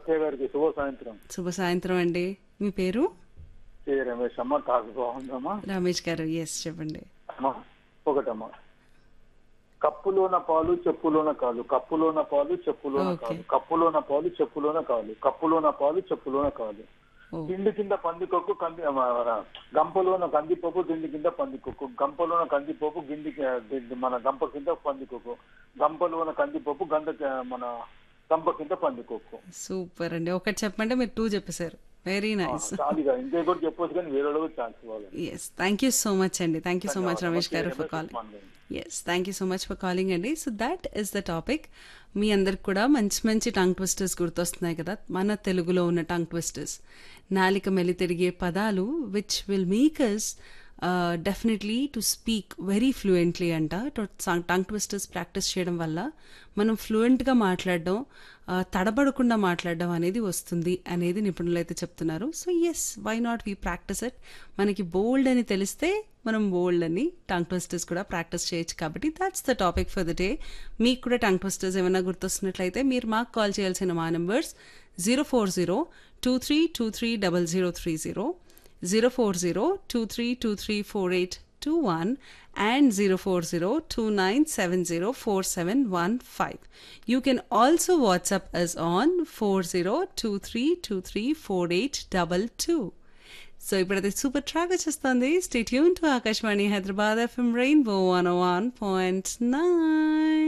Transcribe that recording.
అక్షయ్ గారికి శుభ సాయంత్రం శుభ సాయంత్రం అండి మీ పేరు శ్రీ రమేష్ అమ్మ కాకు బాగుందమ్మా రమేష్ గారు ఎస్ చెప్పండి అమ్మా ఒకటమ్మా కప్పులోన పాలు చెప్పులోన కాలు కప్పులోన పాలు చెప్పులోన Okay. కాలు కప్పులోన పాలు చెప్పులోన కాలు కప్పులోన పాలు చెప్పులోన కాలు ఓ తిండి కింద పందికొక్కు కంది ఆ, గంపలోన కందిపోపు తిండి కింద పందికొక్కు గంపలోన కందిపోపు గిండి గిండి- మన గంప కింద పందికొక్కు గంపలోన కందిపోపు గంధ మన గంప కింద పందికొక్కు సూపర్ అండి ఒకటి చెప్పంటే మీరు టూ చెప్పేశారు వెరీ నైస్ చాలుగా ఇంకే కూడా చెప్పొచ్చు కానీ వేరే వాళ్ళకి ఛాన్స్ ఇవ్వాలి yes thank you so much అండి thank you so much Ramesh garu for call yes thank you so much for calling అండి so that is the topic మీ అందరికి కూడా మంచి మంచి టంగ్ ట్విస్టర్స్ గుర్తొస్తున్నాయి కదా మన తెలుగులో ఉన్న టంగ్ ట్విస్టర్స్ నాలిక మెలి తిరిగే పదాలు which will make us definitely to speak very fluently అంట టంగ్ ట్విస్టర్స్ ప్రాక్టీస్ చేయడం వల్ల మనం ఫ్లూయెంట్గా మాట్లాడడం ఆ, తడబడకుండా మాట్లాడడం అనేది వస్తుంది అనేది నిపుణులు అయితే చెప్తున్నారు so yes why not we practice it మనకి బోల్డ్ అని తెలిస్తే మనం బోల్డ్ అని టంగ్ ట్విస్టర్స్ కూడా ప్రాక్టీస్ చేయొచ్చు కాబట్టి that's the topic for the day మీకు కూడా టంగ్ ట్విస్టర్స్ ఏమైనా గుర్తొస్తున్నట్లయితే మీరు మాకు కాల్ చేయాల్సిన మా numbers zero four zero two three two three double zero three zero zero four zero two three two three four eight two one and 04029704715. You can also WhatsApp us on 4023234822. So ఇప్పుడైతే super track వచ్చేస్తుంది stay tuned to Akashvani Hyderabad FM rainbow one one point nine